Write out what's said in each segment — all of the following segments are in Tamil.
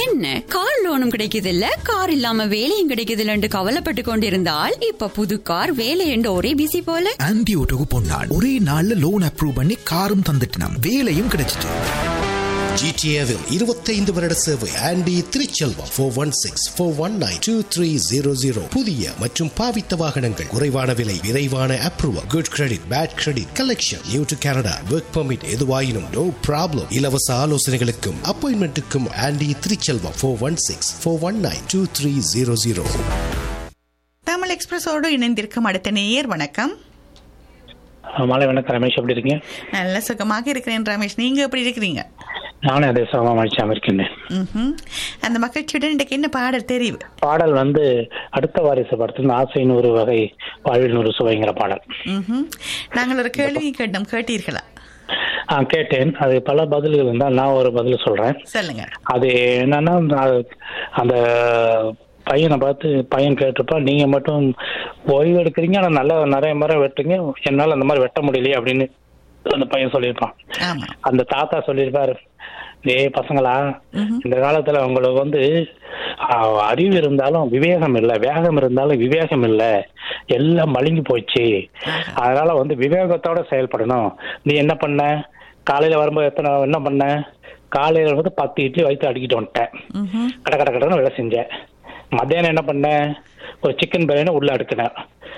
என்ன கார் லோனும் கிடைக்குது இல்ல கார் இல்லாம வேலையும் கிடைக்குது இல்லன்னு கவலைப்பட்டு கொண்டிருந்தால் இப்ப புது கார் வேலை என்று ஒரே பிசி போல ஆன்டி ஓட்டோக்கு பொன்னாள் ஒரே நாள்ல லோன் அப்ரூவ் பண்ணி காரும் தந்துட்டினாம் வேலையும் கிடைச்சிட்டு ஜிடிஏவில் இருபத்தைந்து வருட சேவை Andy Thiruchelvam four one six four one nine two three zero zero புதிய மற்றும் பாவித்த வாகனங்கள் குறைவான விலை விரைவான approval good credit bad credit collection new to Canada work permit எதுவாயினும் நோ ப்ராப்ளம் இலவச ஆலோசனைகளுக்கும் அப்பாயின்மெண்ட்டுக்கும் Andy Thiruchelvam four one six four one nine two three zero zero Tamil எக்ஸ்பிரஸோடு இணைந்திருக்கும் அடுத்த நேயர் வணக்கம் மாலை வணக்கம் ரமேஷ் எப்படி இருக்கீங்க நல்ல சுகமாக இருக்கிறேன் ரமேஷ் நீங்க எப்படி இருக்கிறீங்க நானும் அதே சமமா மகிழ்ச்சியாக இருக்கேன் ம்ஹும். அந்த மகிழ்ச்சியுடன் இன்றைக்கு என்ன பாடல் தெரிவு பாடல் வந்து அடுத்த வாரிசு படத்துல ஆசை நூறு வகை வாழ்வில் நூறு சுவைங்கிற பாடல் ம்ஹும். நாங்கள் ஒரு கேள்வி கேட்டோம் கேட்டீர்களா ஆ கேட்டேன் அது பல பதில்கள் இருந்தால் நான் ஒரு பதில் சொல்றேன் சொல்லுங்க அது என்னன்னா அது- அந்த பையனை பார்த்து பையன் கேட்டிருப்பா நீங்க மட்டும் ஓய்வு எடுக்கிறீங்க ஆனா நல்லா நிறைய மரம் வெட்டுங்க என்னால அந்த மாதிரி வெட்ட முடியலையே அப்படின்னு அந்த பையன் சொல்லியிருப்பான் ஆமா அந்த தாத்தா சொல்லியிருப்பாரு ஏய் பசங்களா இந்த காலத்துல உங்களுக்கு வந்து ஆஹ், அறிவு இருந்தாலும் விவேகம் இல்ல வேகம் இருந்தாலும் விவேகம் இல்ல எல்லாம் மழுங்கி போச்சு அதனால வந்து விவேகத்தோட செயல்படணும் நீ என்ன பண்ண காலையில வரும்போது எத்தனை என்ன பண்ண காலையில வந்து பத்து இட்லி வயிற்று அடிக்கிட்டு வந்துட்டேன் ம்ஹும். கட கட கடன்னு வேலை செஞ்சேன் மத்தியானம் என்ன பண்ணேன் ஒரு சிக்கன் பிரியாணி உள்ள அடுக்கினேன்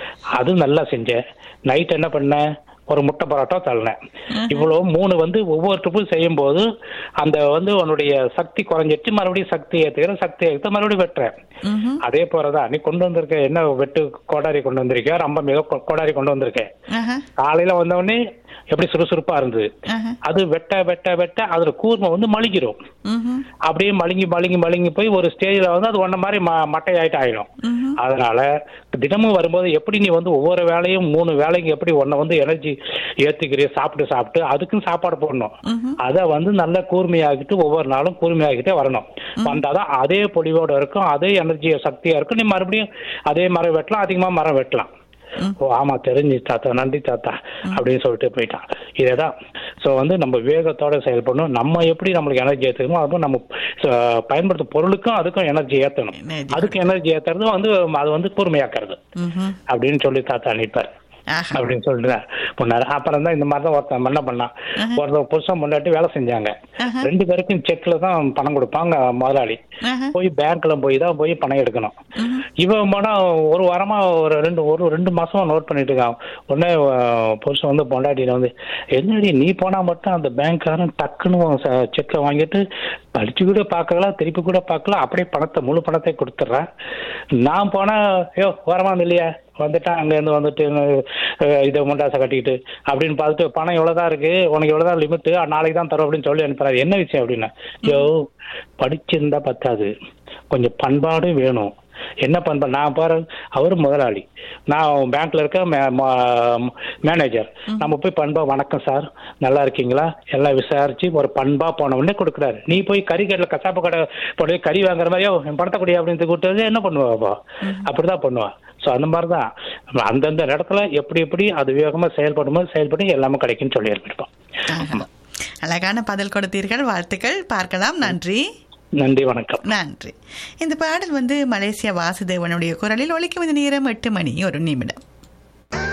அது நல்லா செஞ்சேன் நைட் என்ன பண்ணேன் ஒரு முட்டை பரோட்டா தள்ளினேன் இவ்வளவு மூணு வந்து ஒவ்வொரு ட்ரிப்பும் செய்யும் போது அந்த வந்து உன்னுடைய சக்தி குறைஞ்சிட்டு மறுபடியும் சக்தி ஏத்துக்கிற சக்தி ஏற்று மறுபடியும் வெட்டுறேன் ம்ஹும். அதே போறதான் நீ கொண்டு வந்திருக்க என்ன வெட்டு கோடாரி கொண்டு வந்திருக்கியா ரொம்ப மிக கொ- கோடாரி கொண்டு வந்திருக்கேன் ஆஹா. காலையில வந்த உடனே எப்படி சுறுசுறுப்பா இருந்தது ஆஹா. அது வெட்ட வெட்ட வெட்ட அதுல கூர்மை வந்து மலிக்கிறோம் ம்ஹும். அப்படியே மழுங்கி மழுங்கி மழுங்கி போய் ஒரு ஸ்டேஜ்ல வந்து அது ஒன்ன மாதிரி ம- மட்டையாயிட்டு ஆயிடும் ம்ஹும். அதனால தினமும் வரும்போது எப்படி நீ வந்து ஒவ்வொரு வேலையும் மூணு வேலைக்கு எப்படி ஒன்ன வந்து எனர்ஜி ஏத்துக்கிறிய சாப்பிட்டு சாப்பிட்டு அதுக்கும் சாப்பாடு போடணும் அதை வந்து நல்ல கூர்மையாகிட்டு ஒவ்வொரு நாளும் கூர்மையாகிட்டே வரணும் வந்தாதான் அதே பொலிவோட இருக்கும் அதே எனர்ஜி சக்தியா இருக்கும் நீ மறுபடியும் அதே மரம் வெட்டலாம் அதிகமா மரம் வெட்டலாம் ஓ ஆமா தெரிஞ்சு தாத்தா நன்றி தாத்தா அப்படின்னு சொல்லிட்டு போயிட்டான் இதேதான் சோ வந்து நம்ம விவேகத்தோட செயல்படணும் நம்ம எப்படி நம்மளுக்கு எனர்ஜி ஏத்துக்கணுமோ அதுவும் நம்ம ச- பயன்படுத்தும் பொருளுக்கும் அதுக்கும் எனர்ஜி ஏத்தணும் Energy. அதுக்கு எனர்ஜி ஏத்துறது வந்து அது வந்து கூர்மையாக்குறது ம்ஹும். அப்படின்னு சொல்லி தாத்தா அனுப்பார் ஆஹா. அப்படின்னு சொல்லிட்டு பண்ணாரு அப்புறம் தான் இந்த மாதிரி தான் ஒருத்தன் என்ன பண்ணான் ஒருத்தன் புருஷன் முன்னாடி வேலை செஞ்சாங்க ரெண்டு பேருக்கும் செக்ல தான் பணம் கொடுப்பாங்க முதலாளி ஆஹா. போய் பேங்க்ல போய் தான் போய் பணம் எடுக்கணும் இவன் போனா ஒரு வாரமா ஒரு ரெண்டு ஒரு ரெண்டு மாசமா நோட் பண்ணிட்டு இருக்கான் உடனே அஹ், புருஷன் வந்து பொண்டாட்டியில வந்து என்னடி நீ போனா மட்டும் அந்த பேங்க்காரன் டக்குன்னு செக்கை வாங்கிட்டு படிச்சு கூட பார்க்கல திருப்பி கூட பார்க்கல அப்படியே பணத்தை முழு பணத்தை கொடுத்துட்றேன் நான் போனா ஐயோ வரமா இல்லையா வந்துட்டான் அங்க இருந்து வந்துட்டு அஹ், இதை முண்டாசை கட்டிக்கிட்டு அப்படின்னு பார்த்துட்டு பணம் இவ்வளவுதான் இருக்கு உனக்கு இவ்வளவுதான் லிமிட் நாளைக்கு தான் தரும் அப்படின்னு சொல்லி அனுப்புறாரு என்ன விஷயம் அப்படின்னா ஐயோ படிச்சிருந்தா பத்தாது கொஞ்சம் பண்பாடும் வேணும் என்ன பண்பாடு நான் பாரு அவரு முதலாளி நான் பேங்க்ல இருக்க மே- மா- மேனேஜர் நம்ம போய் பண்பா வணக்கம் சார் நல்லா இருக்கீங்களா எல்லாம் விசாரிச்சு ஒரு பண்பா போன உடனே கொடுக்குறாரு நீ போய் கறி கடையில் கசாப்பு கடை போய் கறி வாங்குற மாதிரியோ என் பணத்தை கொடி அப்படின்னு கூப்பிட்டு என்ன பண்ணுவா அப்போ அப்படிதான் பண்ணுவா ஸோ அந்த மாதிரி தான் அந்தந்த இடத்துல எப்படி எப்படி அது வேகமாக செயல்படும் போது செயல்பட்டு எல்லாமே கிடைக்கும்னு சொல்லி இருப்போம் ஆஹா. அழகான பதில் கொடுத்தீர்கள் வாழ்த்துக்கள் பார்க்கலாம் நன்றி நன்றி வணக்கம் நன்றி இந்த பாடல் வந்து மலேசியா வாசுதேவனுடைய குரலில் ஒலிக்கும் இந்த நேரம் எட்டு மணி ஒரு நிமிடம்